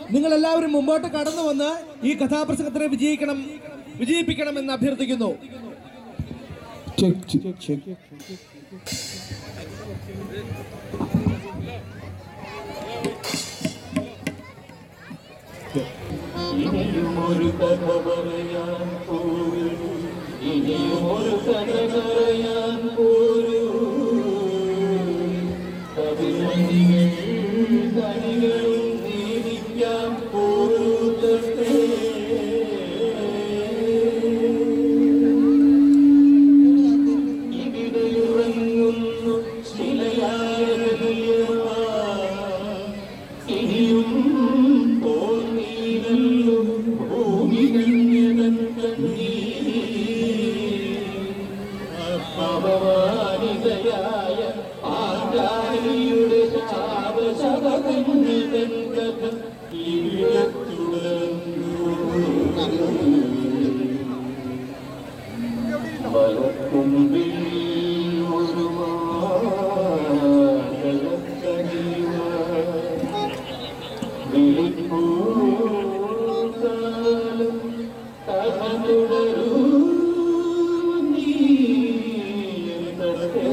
നിങ്ങൾ എല്ലാവരും മുമ്പോട്ട് കടന്നു വന്ന് ഈ കഥാപ്രസംഗത്തിനെ വിജയിക്കണം വിജയിപ്പിക്കണം എന്ന് അഭ്യർത്ഥിക്കുന്നു ഇനിയുമൊരു കഥ പറയാൻ പോരൂ ഇനിയുമൊരു കഥ പറയാൻ പോരൂ കവിമണികൾ കണികളും നീതിക്കാൻ പോരൂ തൊട്ടേ ഇവിടെയുറങ്ങുന്നു ശിലയായ ഹൃദയമാ ഇനിയും തോന്നീരല്ലോ ഭൂമി കണ്യതൻ അപമാനിതയായ ആചാര്യയുടെ ശാപശതകന്നിതൻ കഥ ഇവിടെ തുടർന്നു വലത്തുമ്പിൽ ഒരു മാതളക്കനിവ വിളിപ്പൂക്കാലം കഥ തുടരൂ നീ എന്നതേ.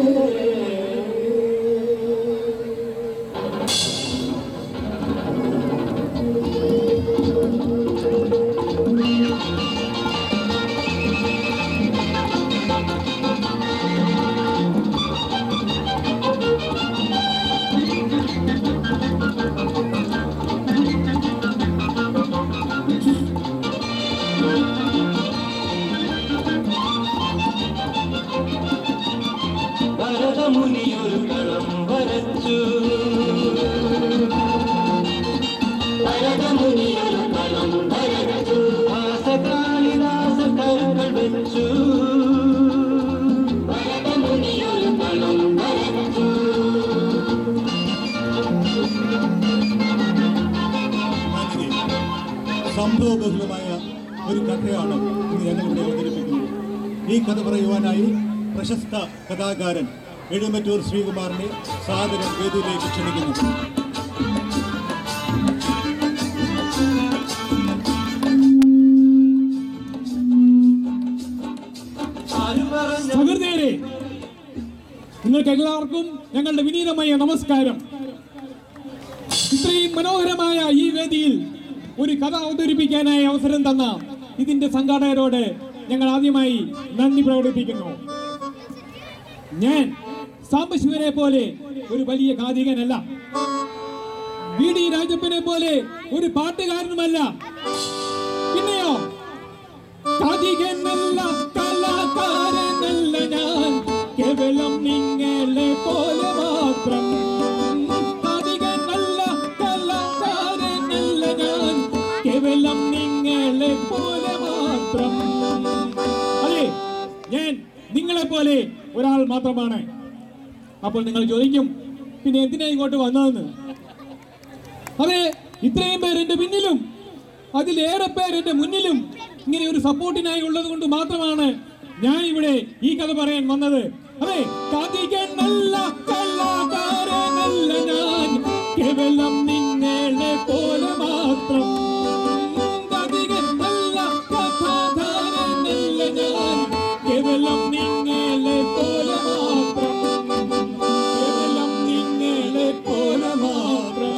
ഭരതമുനിയൊരു കളം വരച്ചു ഭരതമുനിയൊരു കളം വരച്ചു ഭാസകാളിദാസ കരങ്ങൾ വെച്ചു ഭരതമുനിയൊരു കളം വരച്ചു സംഭവബഹുലമായ ഒരു കഥയാണ് ഇന്ന് ഞങ്ങൾ ഇവിടെ അവതരിപ്പിക്കുന്നത് ഈ കഥ പറയുവാനായി പ്രശസ്ത കഥാകാരൻ എഴുമറ്റൂർ ശ്രീകുമാറിനെ സാദരം വേദിയിലേക്ക് ക്ഷണിക്കുന്നു സഹൃദയരെ നിങ്ങൾക്ക് എല്ലാവർക്കും ഞങ്ങളുടെ വിനീതമായ നമസ്കാരം ഇത്രയും മനോഹരമായ ഈ വേദിയിൽ ഒരു കഥ അവതരിപ്പിക്കാനായി അവസരം തന്ന ഇതിന്റെ സംഘാടകരോട് ഞങ്ങൾ ആദ്യമായി നന്ദി പ്രകടിപ്പിക്കുന്നു ഞാൻ സാംബശിവനെ പോലെ ഒരു വലിയ കാതികനല്ല വി ഡി രാജപ്പനെ പോലെ ഒരു പാട്ടുകാരനുമല്ല പിന്നെയോ കാതികനല്ല കലാകാരനല്ല ഞാൻ കേവലം നിങ്ങളെ പോലെ മാത്രം കാതികനല്ല കലാകാരനല്ല ഞാൻ കേവലം നിങ്ങളെ പോലെ മാത്രം അതെ ഞാൻ നിങ്ങളെ പോലെ ഒരാൾ മാത്രമാണ് അപ്പോൾ നിങ്ങൾ ചോദിക്കും പിന്നെ എന്തിനാ ഇങ്ങോട്ട് വന്നതെന്ന് അതെ ഇത്രയും പേർ എന്റെ പിന്നിലും അതിലേറെ പേർ എന്റെ മുന്നിലും ഇങ്ങനെ ഒരു സപ്പോർട്ടിനായി ഉള്ളത് കൊണ്ട് മാത്രമാണ് ഞാൻ ഇവിടെ ഈ കഥ പറയാൻ വന്നത് അതെ കഥികനല്ല കലാകാരനല്ല ഞാൻ കേവലം നിങ്ങളെ പോലെ മാത്രം കഥികനല്ല കഥാകാരനല്ല ഞാൻ കേവലം നിങ്ങളെ പോലെ മാത്രം കേവലം നിങ്ങളെ പോലെ മാത്രം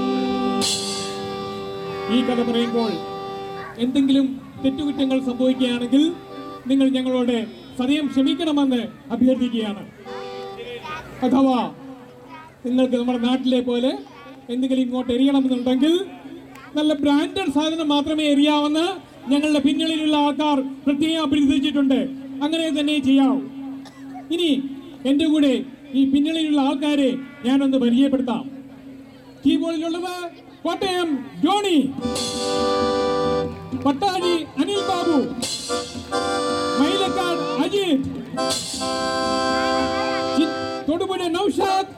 ഈ കഥ പറയുമ്പോൾ എന്തെങ്കിലും തെറ്റുകുറ്റങ്ങൾ സംഭവിക്കുകയാണെങ്കിൽ നിങ്ങൾ ഞങ്ങളോട് സദയം ക്ഷമിക്കണമെന്ന് അഭ്യർത്ഥിക്കുകയാണ് അഥവാ നിങ്ങൾക്ക് നമ്മുടെ നാട്ടിലെ പോലെ എന്തെങ്കിലും ഇങ്ങോട്ട് എറിയണമെന്നുണ്ടെങ്കിൽ നല്ല ബ്രാൻഡഡ് സാധനം മാത്രമേ എറിയാവുന്ന ഞങ്ങളുടെ പിന്നിലുള്ള ആൾക്കാർ പ്രത്യേകം അഭ്യർത്ഥിച്ചിട്ടുണ്ട് അങ്ങനെ തന്നെ ചെയ്യാവൂ ഇനി എൻ്റെ കൂടെ ഈ പിന്നിലുള്ള ആൾക്കാരെ ഞാനൊന്ന് പരിചയപ്പെടുത്താം കീബോർഡിലുള്ളത് കോട്ടയം ജോണി പട്ടാഴി അനിൽ ബാബു മൈലക്കാട് അജിത് ചി- തൊടുപുഴ നൌഷാദ്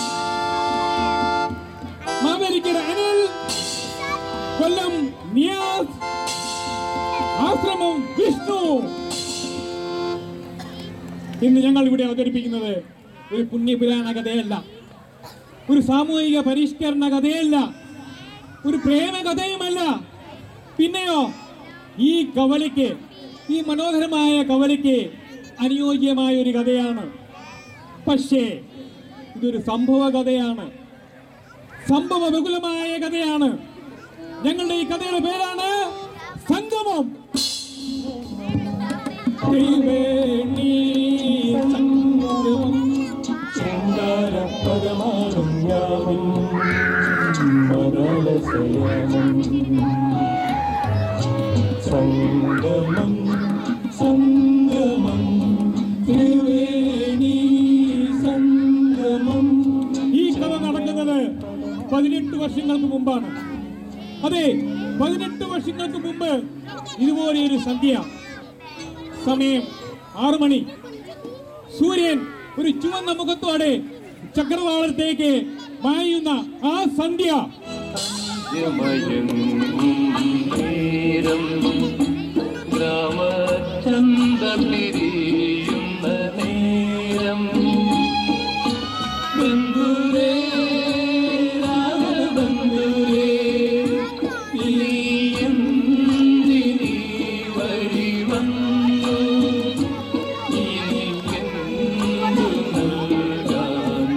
മാവേലിക്കര അനിൽ കൊല്ലം നിയാസ് ആശ്രമം വിഷ്ണു ഇന്ന് ഞങ്ങൾ ഇവിടെ അവതരിപ്പിക്കുന്നത് ഒരു പുണ്യപുരാണ കഥയല്ല ഒരു സാമൂഹിക പരിഷ്കരണ കഥയല്ല ഒരു പ്രേമ കഥയുമല്ല പിന്നെയോ ഈ കവലയ്ക്ക് ഈ മനോഹരമായ കവലയ്ക്ക് അനുയോജ്യമായ ഒരു കഥയാണ് പക്ഷേ ഇതൊരു സംഭവ കഥയാണ് സംഭവ ബഹുലമായ കഥയാണ് ഞങ്ങളുടെ ഈ കഥയുടെ പേരാണ് സംഗമം ത്രിവേണി സംഗമം ശൃംഗാരപദമാടും യാമം മരളസയമം സംഗമം സംഗമം ത്രിവേണി സംഗമം ഈ കഥ നടക്കുന്നത് പതിനെട്ട് വർഷങ്ങൾക്ക് മുമ്പാണ് അതെ പതിനെട്ട് വർഷങ്ങൾക്ക് മുമ്പ് ഇതുപോലെ ഒരു സന്ധ്യ സമയം ആറു മണി സൂര്യൻ ഒരു ചുവന്ന മുഖത്തോടെ ചക്രവാളത്തേക്ക് മായുന്ന ആ സന്ധ്യ നേരം ഗ്രാമചന്ത പിരിയുന്ന നേരം ബന്ധുരേ രാഘവബന്ധുരേ നീ എന്തിനീ വഴി വന്നു ഇനി എന്തു നൽകാൻ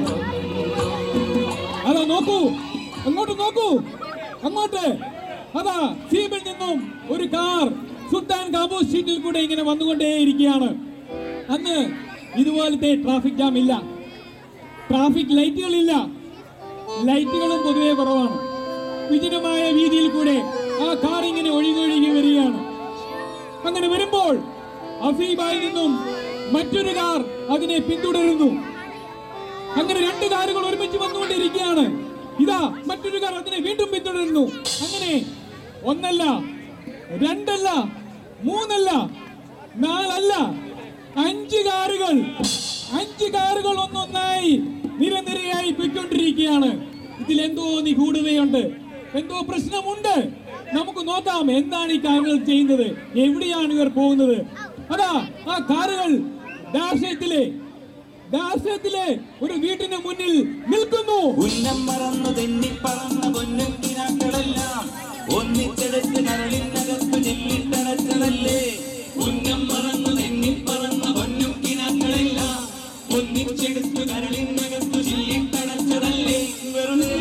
അതാ നോക്കൂ അങ്ങോട്ട് നോക്കൂ അങ്ങോട്ട് അതാ സീമിൽ നിന്നും ഒരു കാർ സുൽത്താൻ കാബൂസ് സ്ട്രീറ്റിൽ കൂടെ ഇങ്ങനെ വന്നുകൊണ്ടേയിരിക്കുകയാണ് അന്ന് ഇതുപോലത്തെ ട്രാഫിക് ജാം ഇല്ല ട്രാഫിക് ലൈറ്റുകളില്ല ലൈറ്റുകളും പൊതുവെ കുറവാണ് വിജനമായ വീതിയിൽ കൂടെ ആ കാർ ഇങ്ങനെ ഒഴുകി വരികയാണ് അങ്ങനെ വരുമ്പോൾ അസീബായി നിന്നും മറ്റൊരു കാർ അതിനെ പിന്തുടരുന്നു അങ്ങനെ രണ്ട് കാറുകൾ ഒരുമിച്ച് വന്നുകൊണ്ടിരിക്കുകയാണ് ഇതാ മറ്റൊരു കാർ അതിനെ വീണ്ടും പിന്തുടരുന്നു അങ്ങനെ ഒന്നല്ല രണ്ടല്ല മൂന്നല്ല നാലല്ല അഞ്ച് കാറുകൾ അഞ്ച് കാറുകൾ ഒന്നൊന്നായി നിരനിരയായി പൊയ്ക്കൊണ്ടിരിക്കുകയാണ് ഇതിൽ എന്തോ നിഗൂഢതയുണ്ട് എന്തോ പ്രശ്നമുണ്ട് നമുക്ക് നോക്കാം എന്താണ് ഈ കാറുകൾ ചെയ്യുന്നത് എവിടെയാണ് ഇവർ പോകുന്നത് അതാ ആ കാറുകൾ ദാർശയത്തിലെ ദാർശയത്തിലെ ഒരു വീട്ടിന് മുന്നിൽ നിൽക്കുന്നു ഉന്നം മറന്നു തെന്നിപ്പറന്ന പൊന്നും കിനാക്കളെല്ലാം ഒന്നിച്ചെടുത്ത് കരളിനകത്തു ചെല്ലിട്ടടച്ചതല്ലേ ഉന്നം മറന്നു തെന്നിപ്പറന്ന പൊന്നും കിനാക്കളെല്ലാം ഒന്നിച്ചെടുത്ത് കരളിനകത്തു ചെല്ലിട്ടടച്ചതല്ലേ വെറുതെ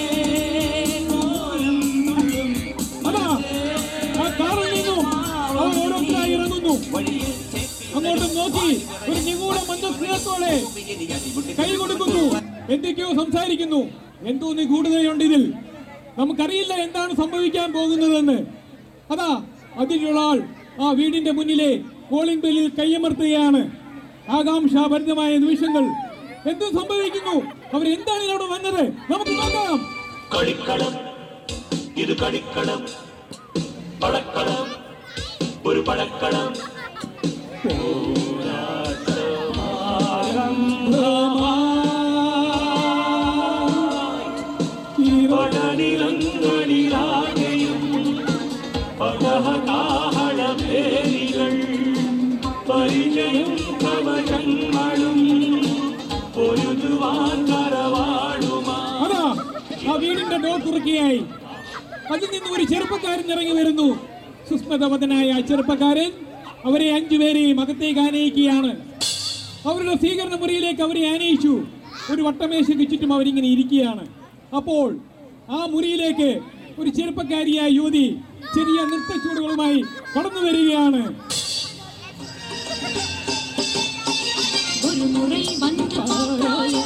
കോലം കൊള്ളും അതാ ആ കാറിൽ നിന്നും അവർ ഓരോരുത്തരായി ഇറങ്ങുന്നു വഴിയിൽ അങ്ങോട്ട് നോക്കി ഒരു നിഗൂഢ മന്ദസ്നേഹത്തോടെ കൈ കൊടുക്കുന്നു എന്തൊക്കെയോ സംസാരിക്കുന്നു എന്തോ നിഗൂഢതയുണ്ട് ഇതിൽ നമുക്കറിയില്ല എന്താണ് സംഭവിക്കാൻ പോകുന്നതെന്ന് അതാ അതിലുള്ള ആൾ ആ വീടിന്റെ മുന്നിലെ കോളിംഗ് ബെല്ലിൽ കൈയമർത്തുകയാണ് ആകാംക്ഷാഭരിതമായ നിമിഷങ്ങൾ എന്ത് സംഭവിക്കുന്നു അവർ എന്താണ് ഇവിടെ വന്നത് നമുക്ക് നോക്കാം കളിക്കളം ഇത് കളിക്കളം പടക്കളം ഒരു പടക്കളം പടനിലങ്ങളിലാകെയും പടകാഹളഭേരികൾ പരിചയം കവചങ്ങളും പൊരുതുവാൻ കരവാടുമാ അതാ ആ വീടിന്റെ ഡോർ തുറക്കുകയായി അതിൽ നിന്ന് ഒരു ചെറുപ്പക്കാരൻ ഇറങ്ങി വരുന്നു സുസ്മതവതനായ ആ ചെറുപ്പക്കാരൻ അവരെ അഞ്ചുപേരെയും അകത്തേക്ക് ആനയിക്കുകയാണ് അവരുടെ സ്വീകരണ മുറിയിലേക്ക് അവരെ ആനയിച്ചു ഒരു വട്ടമേശയ്ക്ക് ചുറ്റും അവരിങ്ങനെ ഇരിക്കുകയാണ് അപ്പോൾ ആ മുറിയിലേക്ക് ഒരു ചെറുപ്പക്കാരിയായ യുവതി ചെറിയ നൃത്തച്ചൂടുകളുമായി കടന്നു വരികയാണ് ஒரு முறை வந்து பார்த்தாயா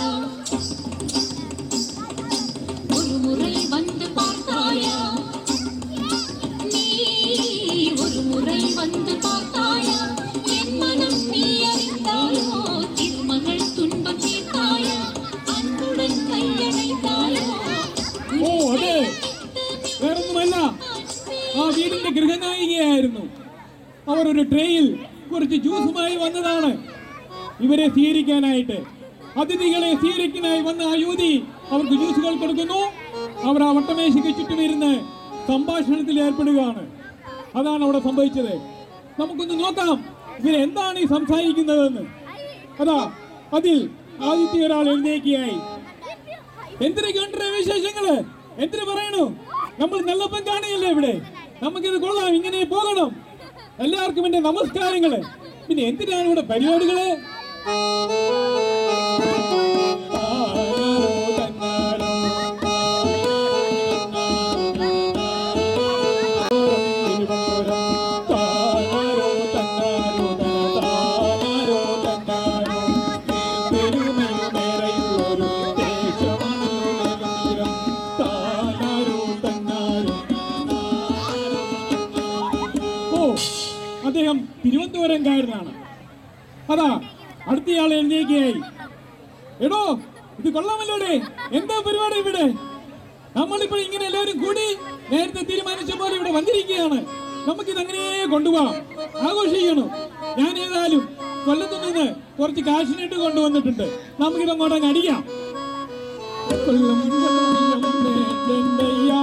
ஒரு முறை வந்து பார்த்தாயா நீ ஒரு முறை வந்து பார்த்தாயா என் மனம் நீ அறிந்தாயோ திருமகள் துன்பம் தீர்த்தாயா அன்புடன் கையணைத்தாயோ ഓ അതെ വേറൊന്നുമല്ല ആ വീടിന്റെ ഗൃഹനായികയായിരുന്നു അവർ ഒരു ട്രേയിൽ കുറച്ച് ജ്യൂസുമായി വന്നതാണ് ഇവരെ സ്വീകരിക്കാനായിട്ട് അതിഥികളെ സ്വീകരിക്കാനായി വന്ന ആ യുവതി അവർക്ക് ജ്യൂസുകൾ കൊടുക്കുന്നു അവർ ആ വട്ടമേശയ്ക്ക് ചുറ്റുമിരുന്ന് സംഭാഷണത്തിൽ ഏർപ്പെടുകയാണ് അതാണ് അവിടെ സംഭവിച്ചത് നമുക്കൊന്ന് നോക്കാം ഇവരെന്താണ് ഈ സംസാരിക്കുന്നതെന്ന് അതാ അതിൽ ആദ്യത്തെ ഒരാൾ എഴുന്നേക്കുകയായി എന്തിനൊക്കെ വിശേഷങ്ങള് എന്തിനു പറയണു നമ്മൾ നെല്ലപ്പം കാണുകയല്ലേ ഇവിടെ നമുക്കിത് കൊള്ളാം ഇങ്ങനെ പോകണം എല്ലാവർക്കും എന്റെ നമസ്കാരങ്ങള് പിന്നെ എന്തിനാണ് ഇവിടെ പരിപാടികള് ഓ അദ്ദേഹം തിരുവനന്തപുരംകാരനാണ് അതാ അടുത്തയാൾ എഴുന്നേക്കായി എടോ ഇത് കൊള്ളാമല്ലോടെ എന്താ പരിപാടി ഇവിടെ നമ്മളിപ്പോൾ ഇങ്ങനെ എല്ലാവരും കൂടി നേരത്തെ തീരുമാനിച്ച പോലെ ഇവിടെ വന്നിരിക്കുകയാണ് നമുക്കിത് അങ്ങനെ കൊണ്ടുപോകാം ആഘോഷിക്കണം ഞാൻ ഏതായാലും കൊല്ലത്തു നിന്ന് കുറച്ച് കാശിനിട്ട് കൊണ്ടുവന്നിട്ടുണ്ട് നമുക്കിത് അങ്ങോട്ട് അങ്ങ് അടിക്കാം കൊല്ലം കൊല്ലം വേണ്ടയ്യാ.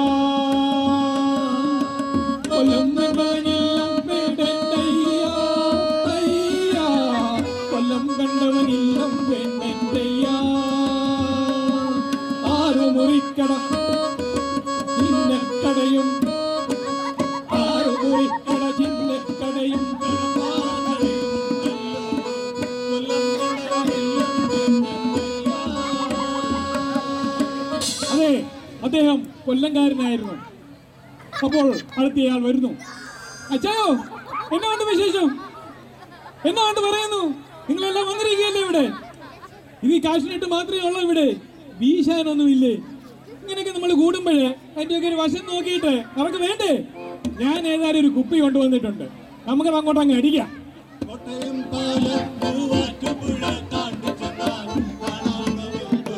കൊല്ലം കണ്ടവനെല്ലാം വേണ്ടയ്യാ. അയ്യാ. കൊല്ലം കണ്ടവനെല്ലാം വേണ്ടയ്യാ. ആറു മുറിക്കട ചിന്നക്കടയും ആറു മുറിക്കട ചിന്നക്കടയും അതെ അദ്ദേഹം കൊല്ലംകാരനായിരുന്നു അപ്പോൾ അടുത്തയാൾ വരുന്നു അച്ഛായോ എന്നാ കൊണ്ട് വിശേഷം എന്നാ കൊണ്ട് പറയുന്നു നിങ്ങളെല്ലാം വന്നിരിക്കുകയല്ലേ ഇവിടെ ഇത് ഈ കാശിനിട്ട് മാത്രമേ ഉള്ളൂ ഇവിടെ വീശാനൊന്നുമില്ലേ ഇങ്ങനെയൊക്കെ നമ്മൾ കൂടുമ്പോഴേ അതിൻ്റെയൊക്കെ ഒരു വശം നോക്കിയിട്ട് അവർക്ക് വേണ്ടേ ഞാൻ ഏതായാലും ഒരു കുപ്പി കൊണ്ടുവന്നിട്ടുണ്ട് നമുക്കത് അങ്ങോട്ട് അങ്ങ് അടിക്കാം കോട്ടയം പാലം മൂവാറ്റുപുഴ താണ്ടി ചെന്നാൽ കാണാവുന്നതൊരു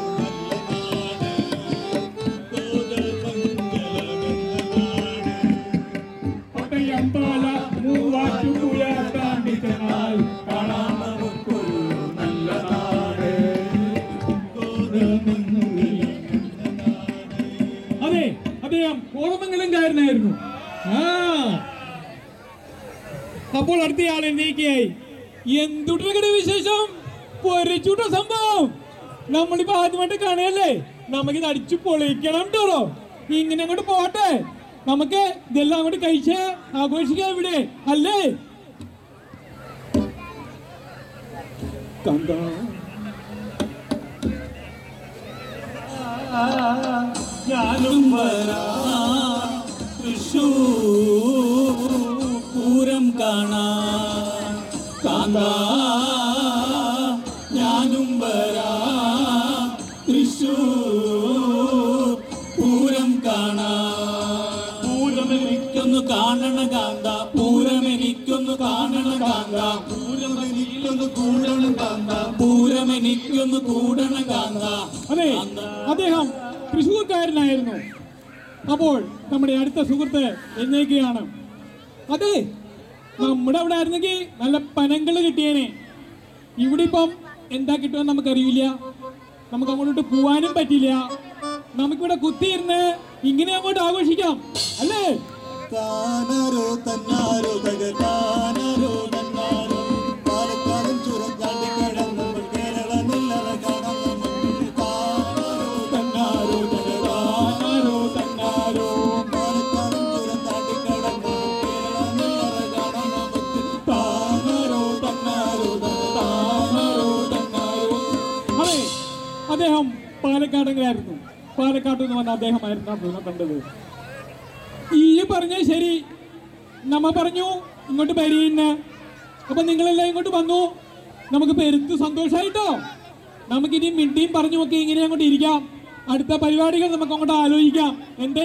നല്ല നാട്. കോതമംഗലമെന്ന നാട്. കോട്ടയം പാല മൂവാറ്റുപുഴ താണ്ടി ചെന്നാൽ കാണാം നമുക്കൊരു നല്ല നാട് അതെ അദ്ദേഹം കോതമംഗലംകാരനായിരുന്നു ആ അപ്പോൾ അടുത്തയാൾ എന്നേക്കായി എന്തുട്ടകട വിശേഷം പൊരച്ചൂട്ട സംഭവം നമ്മളിപ്പോ ആദ്യമായിട്ട് കാണുകയല്ലേ നമുക്കിത് അടിച്ചു പൊളിക്കണം കേട്ടോ ഇങ്ങനെ അങ്ങോട്ട് പോട്ടെ നമുക്ക് ഇതെല്ലാം അങ്ങോട്ട് കഴിച്ച് ആഘോഷിക്കാം ഇവിടെ അല്ലേ കണ്ടാ ഞാനും വരാം തൃശൂർ പൂരം കാണാൻ കാന്താ ഞാനും വരാം തൃശൂർ പൂരം കാണാൻ പൂരം എനിക്കൊന്ന് കാണണ കാന്ത പൂരം എനിക്കൊന്ന് കാണണ കാന്ത പൂരം എനിക്കൊന്ന് കൂടണം കാന്ത പൂരം എനിക്കൊന്ന് കൂടണ കാന്ത അതെ അദ്ദേഹം തൃശ്ശൂർക്കാരനായിരുന്നു അപ്പോൾ നമ്മുടെ അടുത്ത സുഹൃത്ത് എന്നേക്കെയാണ് അതെ നമ്മുടെ അവിടെ ആയിരുന്നെങ്കിൽ നല്ല പനങ്ങൾ കിട്ടിയേനെ ഇവിടെ ഇപ്പം എന്താ കിട്ടുമെന്ന് നമുക്കറിയില്ല നമുക്ക് അങ്ങോട്ട് പോവാനും പറ്റില്ല നമുക്കിവിടെ കുത്തിയിരുന്ന് ഇങ്ങനെ അങ്ങോട്ട് ആഘോഷിക്കാം അല്ലേ താനാരോ തന്നാരോ തക താനാരോ തന്നാരോ പാലക്കാടൻ ചുരം താണ്ടി കിടന്നപ്പോൾ കേരള നെല്ലറ കാണാൻ നമുക്ക് താനാരോ തന്നാരോ തന്നാരോ തന്നാരോ പാലക്കാടൻ ചുരം താണ്ടി കിടന്നപ്പോൾ കേരള നെല്ലറ കാണാൻ നമുക്ക് താനാരോ തന്നാരോ തക താനാരോ തന്നാരോ അതെ അദ്ദേഹം പാലക്കാടുകാരായിരുന്നു പാലക്കാട്ട് നിന്ന് വന്ന അദ്ദേഹമായിരുന്നു ആ മൃഗം കണ്ടത് ഈ പറഞ്ഞ ശരി നമ്മ പറഞ്ഞു ഇങ്ങോട്ട് പരിയുന്ന അപ്പൊ നിങ്ങളെല്ലാം ഇങ്ങോട്ട് വന്നു നമുക്ക് പെരുത്ത് സന്തോഷായിട്ടോ നമുക്കിനി മിണ്ടിയും പറഞ്ഞു നോക്കി ഇങ്ങനെ അങ്ങോട്ട് ഇരിക്കാം അടുത്ത പരിപാടികൾ നമുക്ക് അങ്ങോട്ട് ആലോചിക്കാം എന്തേ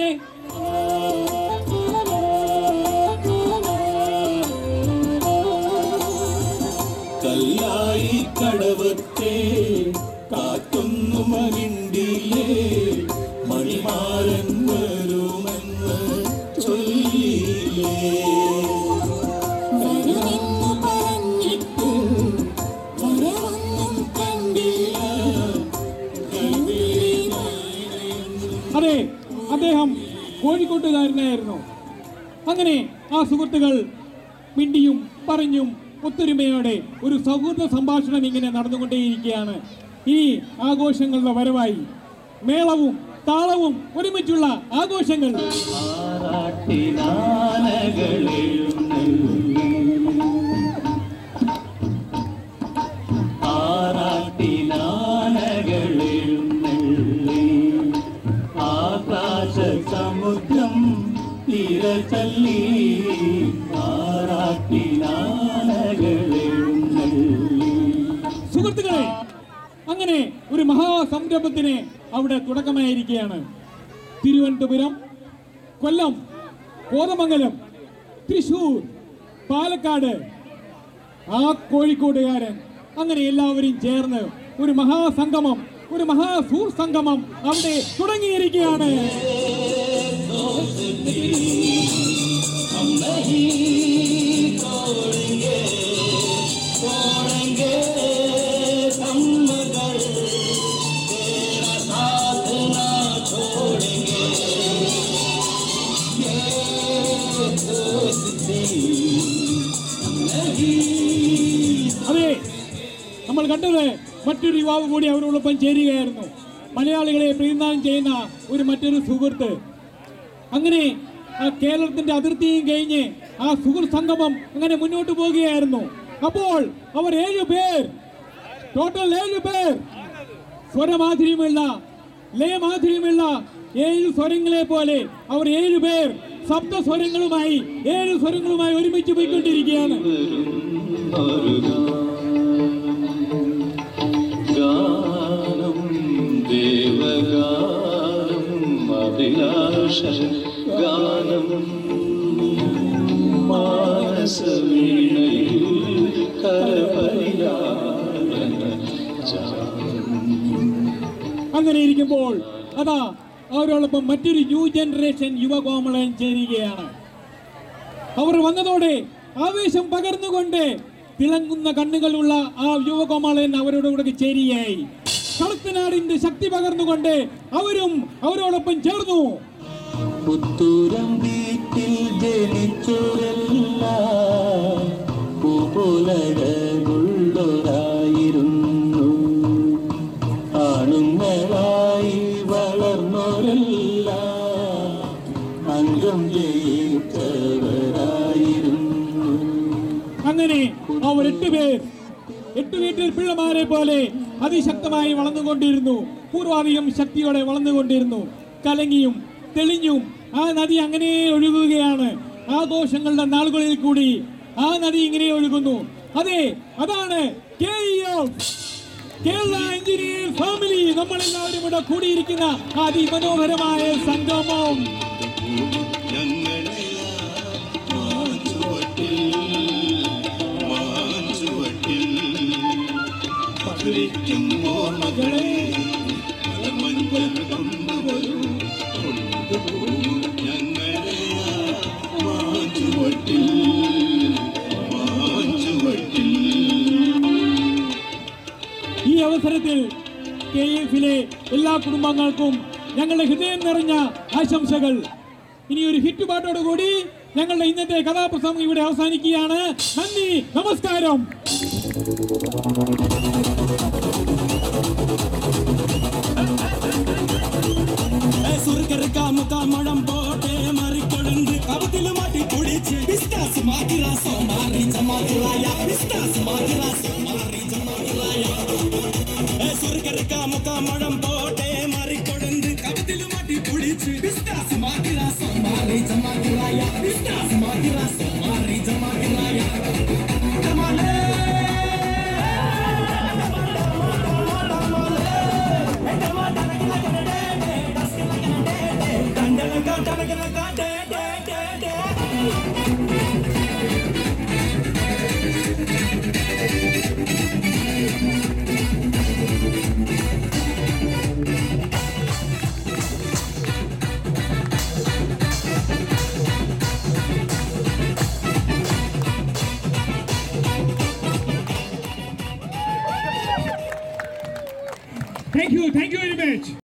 കല്ലായി കടവത്തെ കാറ്റൊന്നു മരിണ്ടില്ലേ മണിമാരൻ വരുമെന്ന് ചൊല്ലിയില്ലേ വരുമെന്നു പറഞ്ഞിട്ട് വരവൊന്നും കണ്ടില്ല അതെ അദ്ദേഹം കോഴിക്കോട്ടുകാരനായിരുന്നു അങ്ങനെ ആ സുഹൃത്തുക്കൾ മിണ്ടിയും പറഞ്ഞും ഒത്തൊരുമയോടെ ഒരു സൗഹൃദ സംഭാഷണം ഇങ്ങനെ നടന്നുകൊണ്ടേയിരിക്കുകയാണ് ഈ ആഘോഷങ്ങളുടെ വരവായി മേളവും താളവും ഒരുമിച്ചുള്ള ആഘോഷങ്ങൾ ആകാശ സമുദ്രം തിരച്ചല്ലി ആറാട്ടിനാനകളെഴുന്നള്ളി സുഹൃത്തുക്കളെ അങ്ങനെ ഒരു മഹാസംരംഭത്തിന് അവിടെ തുടക്കമായിരിക്കുകയാണ് തിരുവനന്തപുരം കൊല്ലം കോതമംഗലം തൃശൂർ പാലക്കാട് ആ കോഴിക്കോടുകാരൻ അങ്ങനെ എല്ലാവരും ചേർന്ന് ഒരു മഹാസംഗമം ഒരു മഹാസൂർ സംഗമം അവിടെ തുടങ്ങിയിരിക്കുകയാണ് അതെ നമ്മൾ കണ്ടത് മറ്റൊരു യുവാവ് കൂടി അവരോടൊപ്പം ചേരുകയായിരുന്നു മലയാളികളെ പ്രതിനിധാനം ചെയ്യുന്ന ഒരു മറ്റൊരു സുഹൃത്ത് അങ്ങനെ ആ കേരളത്തിന്റെ അതിർത്തിയും കഴിഞ്ഞ് ആ സുഹൃത്ത് സംഗമം അങ്ങനെ മുന്നോട്ട് പോവുകയായിരുന്നു അപ്പോൾ അവർ ഏഴു പേർ ടോട്ടൽ ഏഴു പേർ സ്വരമാധുര്യമുള്ള ലയമാധുര്യമുള്ള ഏഴ് സ്വരങ്ങളെ പോലെ അവർ ഏഴു പേർ സപ്ത സ്വരങ്ങളുമായി ഏഴ് സ്വരങ്ങളുമായി ഒരുമിച്ച് പോയിക്കൊണ്ടിരിക്കുകയാണ് ഗാനം ദേവഗാനം അഭിലാഷ ഗാനം മാനസവീണയിൽ കരപരിയാളന അങ്ങനെ ഇരിക്കുമ്പോൾ അതാ അവരോടൊപ്പം മറ്റൊരു ന്യൂ ജനറേഷൻ യുവകോമളൻ ചേരുകയാണ് അവർ വന്നതോടെ ആവേശം പകർന്നുകൊണ്ട് തിളങ്ങുന്ന കണ്ണുകളുള്ള ആ യുവകോമളൻ അവരോട് കൂടെ ചേരുകയായി കളത്തനാടിന്റെ ശക്തി പകർന്നുകൊണ്ട് അവരും അവരോടൊപ്പം ചേർന്നു പുത്തൂരം വീട്ടിൽ ജനിച്ചോരല്ല പൂപുലകളുള്ളവരായിരുന്നു ആണുങ്ങളായി വളർന്നോരല്ല അംഗം ജയിച്ചവരായിരുന്നു അങ്ങനെ അവർ എട്ടുപേർ എട്ടു വീട്ടിൽ പിള്ളമാരെ പോലെ അതിശക്തമായി വളർന്നുകൊണ്ടിരുന്നു പൂർവാധികം ശക്തിയോടെ വളർന്നുകൊണ്ടിരുന്നു കലങ്ങിയും തെളിഞ്ഞും ആ നദി അങ്ങനെ ഒഴുകുകയാണ് ആഘോഷങ്ങളുടെ നാളുകളിൽ കൂടി ആ നദി ഇങ്ങനെ ഒഴുകുന്നു അതെ അതാണ് KEF. കേരള എഞ്ചിനീയർ ഫാമിലി നമ്മളെല്ലാവരും ഇവിടെ കൂടിയിരിക്കുന്ന അതിമനോഹരമായ സംഗമം ഈ അവസരത്തിൽ കെ എഫിലെ എല്ലാ കുടുംബങ്ങൾക്കും ഞങ്ങളുടെ ഹൃദയം നിറഞ്ഞ ആശംസകൾ ഇനി ഒരു ഹിറ്റ് പാട്ടോട് കൂടി ഞങ്ങളുടെ ഇന്നത്തെ കഥാപ്രസംഗം ഇവിടെ അവസാനിക്കുകയാണ് നന്ദി നമസ്കാരം മുഖമഴം പോട്ടെ മറിക്കൊടുണ്ട് കവത്തില് മാറ്റി കുടിച്ച് ബിസ്റ്റാസ് മാതിരാസോ മാറി ജമാതിരായ ബിസ്റ്റാസ് മാതിരാസോ മാറി ജമാതിരായ സുർഗർക്ക മുഖമഴം പോട്ടെ മറിക്കൊടുണ്ട് കവത്തില് മാറ്റി കുടിച്ച് ബിസ്റ്റാസ് മാതിരാസോ മാറി ജമാതിരായ ബിസ്റ്റാസ് മാതിരാസോ മാറി ജമാതിരായ ജമാലേ Thank you, thank you very much.